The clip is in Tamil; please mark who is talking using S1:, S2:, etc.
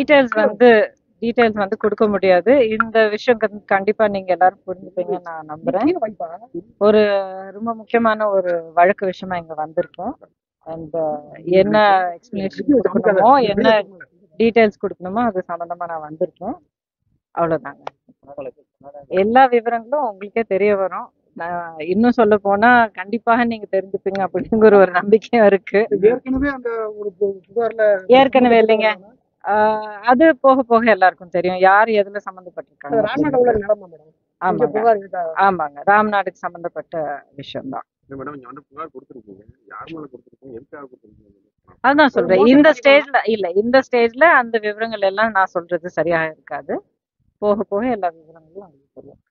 S1: டீடைல்ஸ் வந்து டீடைல்ஸ் வந்து கொடுக்க முடியாது இந்த விஷயம் கண்- கண்டிப்பா நீங்க எல்லாரும் புரிஞ்சுப்பீங்கன்னு நான் நம்புறேன் ஒரு ரொம்ப முக்கியமான ஒரு வழக்கு விஷயமா இங்க வந்திருக்கோம் அண்ட் என்ன எக்ஸ்பிளனேஷன் கொடுக்கணுமோ என்ன டீடைல்ஸ் கொடுக்கணுமோ அது சம்பந்தமா நான் வந்திருக்கேன் அவ்வளவுதாங்க எல்லா விவரங்களும் உங்களுக்கே தெரிய வரும் நான் இன்னும் சொல்ல போனா கண்டிப்பாக நீங்க தெரிஞ்சுப்பீங்க அப்படிங்கிற ஒரு நம்பிக்கையும் இருக்கு
S2: ஏற்கனவே அந்த ஒரு பு- புகார்ல
S1: ஏற்கனவே இல்லைங்க ஆஹ் அது போக போக எல்லாருக்கும் தெரியும் யார் எதுல
S2: அது
S1: சம்பந்தப்பட்டிருக்காங்க
S2: ராமநாதபுரம் நிலமா மேடம் இங்க
S1: ஆமாங்க
S2: புகார் இருக்கா
S1: ஆமாங்க ராம்நாடுக்கு சம்பந்தப்பட்ட விஷயம்தான்
S3: மேடம் இங்க வந்து புகார் கொடுத்துருக்கீங்க யார் மேல கொடுத்துருக்கீங்க எதுக்காக கொடுத்துருக்கீங்க
S1: அதுதான் சொல்றேன் இந்த ஸ்டேஜ்ல இல்ல இந்த ஸ்டேஜ்ல அந்த விவரங்கள் எல்லாம் நான் சொல்றது சரியாக இருக்காது போக போக எல்லா விவரங்களும் உங்களுக்கு தெரியும்